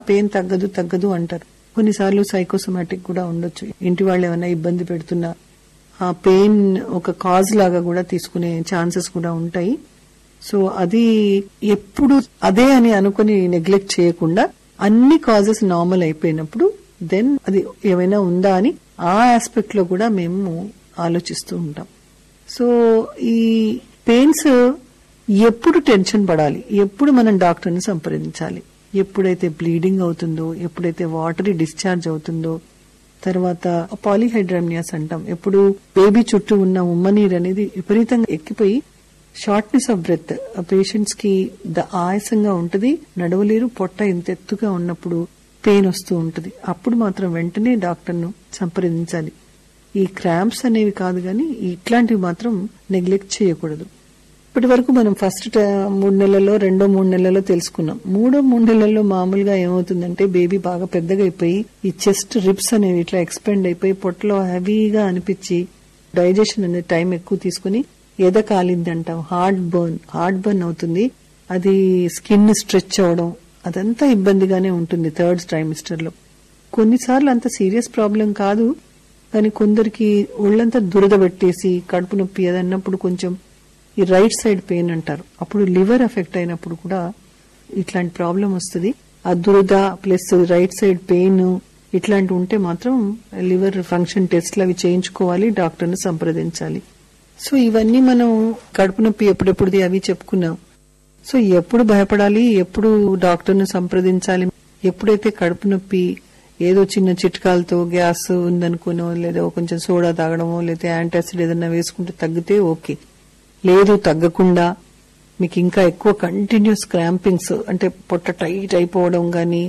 pain తగ్గదు తగ్గదు అంటారు కొన్నిసార్లు సైకోసోమాటిక్ కూడా ఉండొచ్చు ఇంటి వాళ్ళు ఏమైనా ఇబ్బంది పెడుతున్నా ఆ పెయిన్ ఒక కాజ్ లాగా కూడా తీసుకునే ఛాన్సెస్ కూడా ఉంటాయి సో అది ఎప్పుడు అదే అని అనుకుని నెగ్లెక్ట్ చేయకుండా అన్ని కాజెస్ నార్మల్ అయిపోయినప్పుడు దెన్ అది ఏమైనా ఉందా అని ఆ ఆస్పెక్ట్ లో కూడా మేము ఆలోచిస్తూ ఉంటాం సో ఈ పెయిన్స్ ఎప్పుడు టెన్షన్ పడాలి ఎప్పుడు మనం డాక్టర్ని సంప్రదించాలి ఎప్పుడైతే బ్లీడింగ్ అవుతుందో ఎప్పుడైతే వాటరీ డిశ్చార్జ్ అవుతుందో తర్వాత పాలిహైడ్రామియాస్ అంటాం ఎప్పుడు బేబీ చుట్టూ ఉన్న ఉమ్మనీరు అనేది విపరీతంగా ఎక్కిపోయి షార్ట్నెస్ ఆఫ్ బ్రెత్ పేషెంట్స్ కి ద ఆయాసంగా ఉంటది నడవలేరు పొట్ట ఇంత ఎత్తుగా ఉన్నప్పుడు పెయిన్ వస్తూ ఉంటది అప్పుడు మాత్రం వెంటనే డాక్టర్ను సంప్రదించాలి ఈ క్రాంప్స్ అనేవి కాదు గాని ఇట్లాంటివి మాత్రం నెగ్లెక్ట్ చేయకూడదు ఇప్పటి వరకు మనం ఫస్ట్ ట- మూడు నెలల్లో రెండో మూడు నెలల్లో తెలుసుకున్నాం మూడో మూడు నెలల్లో మామూలుగా ఏమవుతుందంటే బేబీ బాగా పెద్దగా అయిపోయి ఈ చెస్ట్ రిప్స్ అనేవి ఇట్లా ఎక్స్పెండ్ అయిపోయి పొట్టలో హెవీగా అనిపించి డైజెషన్ అనేది టైం ఎక్కువ తీసుకుని ఎద కాలింది అంటాం హార్ట్ బర్న్ హార్ట్ బర్న్ అవుతుంది అది స్కిన్ స్ట్రెచ్ అవడం అదంతా ఇబ్బందిగానే ఉంటుంది థర్డ్ ట్రైమిస్టర్ లో కొన్నిసార్లు అంత సీరియస్ ప్రాబ్లం కాదు కానీ కొందరికి ఒళ్ళంతా దురద పెట్టేసి కడుపు నొప్పి అది అన్నప్పుడు కొంచెం ఈ రైట్ సైడ్ పెయిన్ అంటారు అప్పుడు లివర్ ఎఫెక్ట్ అయినప్పుడు కూడా ఇట్లాంటి ప్రాబ్లం వస్తుంది ఆ దురద ప్లస్ రైట్ సైడ్ పెయిన్ ఇట్లాంటి ఉంటే మాత్రం లివర్ ఫంక్షన్ టెస్ట్లు అవి చేయించుకోవాలి డాక్టర్ని సంప్రదించాలి సో ఇవన్నీ మనం కడుపు నొప్పి ఎప్పుడెప్పుడుది అవి చెప్పుకున్నాం సో ఎప్పుడు భయపడాలి ఎప్పుడు డాక్టర్ను సంప్రదించాలి ఎప్పుడైతే కడుపు నొప్పి ఏదో చిన్న చిట్కాలతో గ్యాస్ ఉందనుకునో లేదా కొంచెం సోడా తాగడమో లేదా యాంటాసిడ్ ఏదన్నా వేసుకుంటే తగ్గితే ఓకే లేదు తగ్గకుండా మీకు ఇంకా ఎక్కువ కంటిన్యూస్ క్రాంపింగ్స్ అంటే పొట్ట టైట్ అయిపోవడం గాని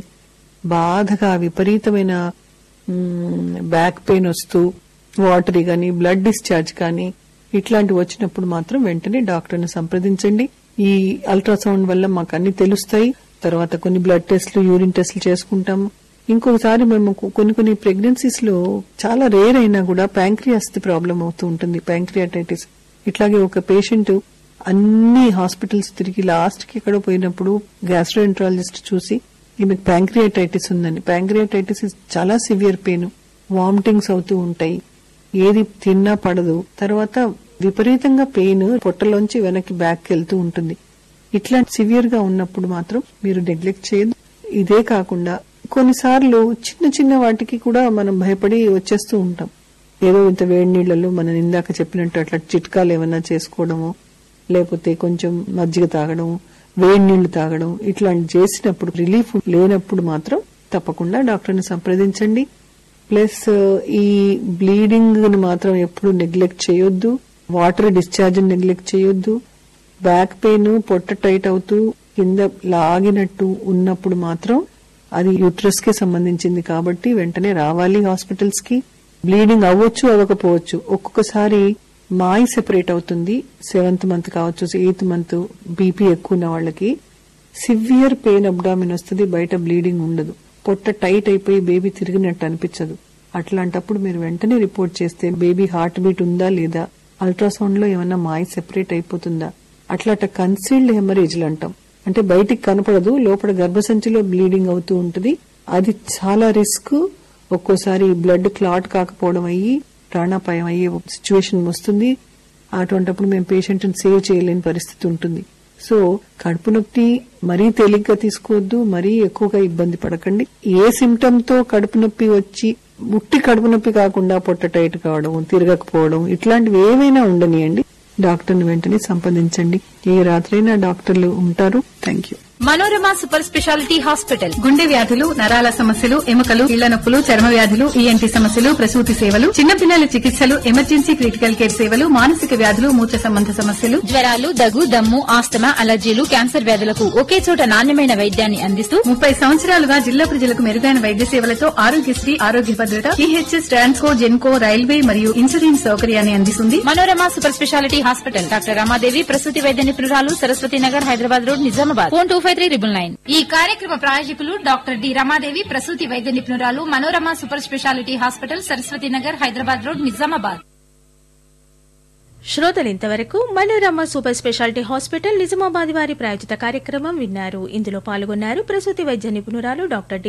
బాధగా విపరీతమైన బ్యాక్ పెయిన్ వస్తూ వాటరీ గాని బ్లడ్ డిశ్చార్జ్ కానీ ఇట్లాంటివి వచ్చినప్పుడు మాత్రం వెంటనే డాక్టర్ని సంప్రదించండి ఈ అల్ట్రాసౌండ్ వల్ల మాకు అన్ని తెలుస్తాయి తర్వాత కొన్ని బ్లడ్ టెస్ట్లు యూరిన్ టెస్ట్లు చేసుకుంటాము ఇంకొకసారి మేము కొ- కొన్ని కొన్ని ప్రెగ్నెన్సీస్ లో చాలా రేర్ అయినా కూడా ప్యాంక్రియాస్ ప్రాబ్లం అవుతూ ఉంటుంది ప్యాంక్రియాటైటిస్ ఇట్లాగే ఒక పేషెంట్ అన్ని హాస్పిటల్స్ తిరిగి లాస్ట్ కి ఎక్కడో పోయినప్పుడు గ్యాస్ట్రోఎంట్రాలజిస్ట్ చూసి ఈమెకు ప్యాంక్రియాటైటిస్ ఉందని ప్యాంక్రియాటైటిస్ చాలా సివియర్ పెయిన్ వామిటింగ్స్ అవుతూ ఉంటాయి ఏది తిన్నా పడదు తర్వాత విపరీతంగా పెయిన్ పొట్టలోంచి వెనక్కి బ్యాక్ వెళ్తూ ఉంటుంది ఇట్లాంటి సివియర్ గా ఉన్నప్పుడు మాత్రం మీరు నెగ్లెక్ట్ చేయదు ఇదే కాకుండా కొన్నిసార్లు చిన్న చిన్న వాటికి కూడా మనం భయపడి వచ్చేస్తూ ఉంటాం ఏదో ఇంత వేడి నీళ్లలో మనం ఇందాక చెప్పినట్టు అట్లా చిట్కాలు ఏమైనా చేసుకోవడము లేకపోతే కొంచెం మజ్జిగ తాగడం వేడి నీళ్లు తాగడం ఇట్లాంటి చేసినప్పుడు రిలీఫ్ లేనప్పుడు మాత్రం తప్పకుండా డాక్టర్ని సంప్రదించండి ప్లస్ ఈ బ్లీడింగ్ ని మాత్రం ఎప్పుడు నెగ్లెక్ట్ చేయొద్దు వాటర్ డిశ్చార్జ్ నెగ్లెక్ట్ చేయొద్దు బ్యాక్ పెయిన్ పొట్ట టైట్ అవుతూ కింద లాగినట్టు ఉన్నప్పుడు మాత్రం అది యూట్రస్ కి సంబంధించింది కాబట్టి వెంటనే రావాలి హాస్పిటల్స్ కి బ్లీడింగ్ అవ్వచ్చు అవ్వకపోవచ్చు ఒక్కొక్కసారి మాయి సెపరేట్ అవుతుంది సెవెంత్ మంత్ కావచ్చు ఎయిత్ మంత్ బీపీ ఎక్కువ ఉన్న వాళ్ళకి సివియర్ పెయిన్ అబ్డామిన్ వస్తుంది బయట బ్లీడింగ్ ఉండదు పొట్ట టైట్ అయిపోయి బేబీ తిరిగినట్టు అనిపించదు అట్లాంటప్పుడు మీరు వెంటనే రిపోర్ట్ చేస్తే బేబీ హార్ట్ బీట్ ఉందా లేదా అల్ట్రాసౌండ్ లో ఏమన్నా మాయి సెపరేట్ అయిపోతుందా అట్లాట కన్సీల్డ్ హెమరేజ్లు అంటాం అంటే బయటికి కనపడదు లోపల గర్భసంచిలో బ్లీడింగ్ అవుతూ ఉంటుంది అది చాలా రిస్క్ ఒక్కోసారి బ్లడ్ క్లాట్ కాకపోవడం అయ్యి ప్రాణాపాయం అయ్యే సిచ్యువేషన్ వస్తుంది అటువంటప్పుడు మేము పేషెంట్ సేవ్ చేయలేని పరిస్థితి ఉంటుంది సో కడుపు నొప్పి మరీ తేలిగ్గా తీసుకోవద్దు మరీ ఎక్కువగా ఇబ్బంది పడకండి ఏ సిమ్టమ్ తో కడుపు నొప్పి వచ్చి ముట్టి కడుపు నొప్పి కాకుండా పొట్ట టైట్ కావడం తిరగకపోవడం ఇట్లాంటివి ఏవైనా ఉండనియండి డాక్టర్ని వెంటనే సంప్రదించండి ఏ రాత్రైనా డాక్టర్లు ఉంటారు thank you Manorama super speciality hospital గుండె వ్యాధులు నరాల సమస్యలు ఎముకలు కీళ్ల నొప్పులు చర్మ వ్యాధులు ఈఎన్టీ సమస్యలు ప్రసూతి సేవలు చిన్నపిల్లల చికిత్సలు ఎమర్జెన్సీ క్రిటికల్ కేర్ సేవలు మానసిక వ్యాధులు మూత్ర సంబంధ సమస్యలు జ్వరాలు దగ్గు దమ్ము ఆస్తమా అలర్జీలు క్యాన్సర్ వ్యాధులకు ఒకే చోట నాణ్యమైన వైద్యాన్ని అందిస్తూ ముప్పై సంవత్సరాలుగా జిల్లా ప్రజలకు మెరుగైన వైద్య సేవలతో ఆరోగ్యశ్రీ ఆరోగ్య భద్రత ఈహెచ్ఎస్ ట్రాన్స్కో జెన్కో రైల్వే మరియు ఇన్సూరెన్స్ సౌకర్యాన్ని అందిస్తుంది Manorama super speciality hospital doctor Ramadevi ప్రసూతి వైద్య నిపుణురాలు Saraswathi Nagar Hyderabad road Nizamabad phone two five three triple nine ఈ కార్యక్రమ ప్రాయోజకులు డాక్టర్ డి రమాదేవి ప్రసూతి వైద్య నిపుణురాలు Manorama super speciality hospital Saraswathi Nagar Hyderabad road Nizamabad శ్రోతలు ఇంతవరకు Manorama super speciality hospital Nizamabad వారి ప్రాయోజిత కార్యక్రమం విన్నారు ఇందులో పాల్గొన్నారు ప్రసూతి వైద్య నిపుణురాలు డాక్టర్ డి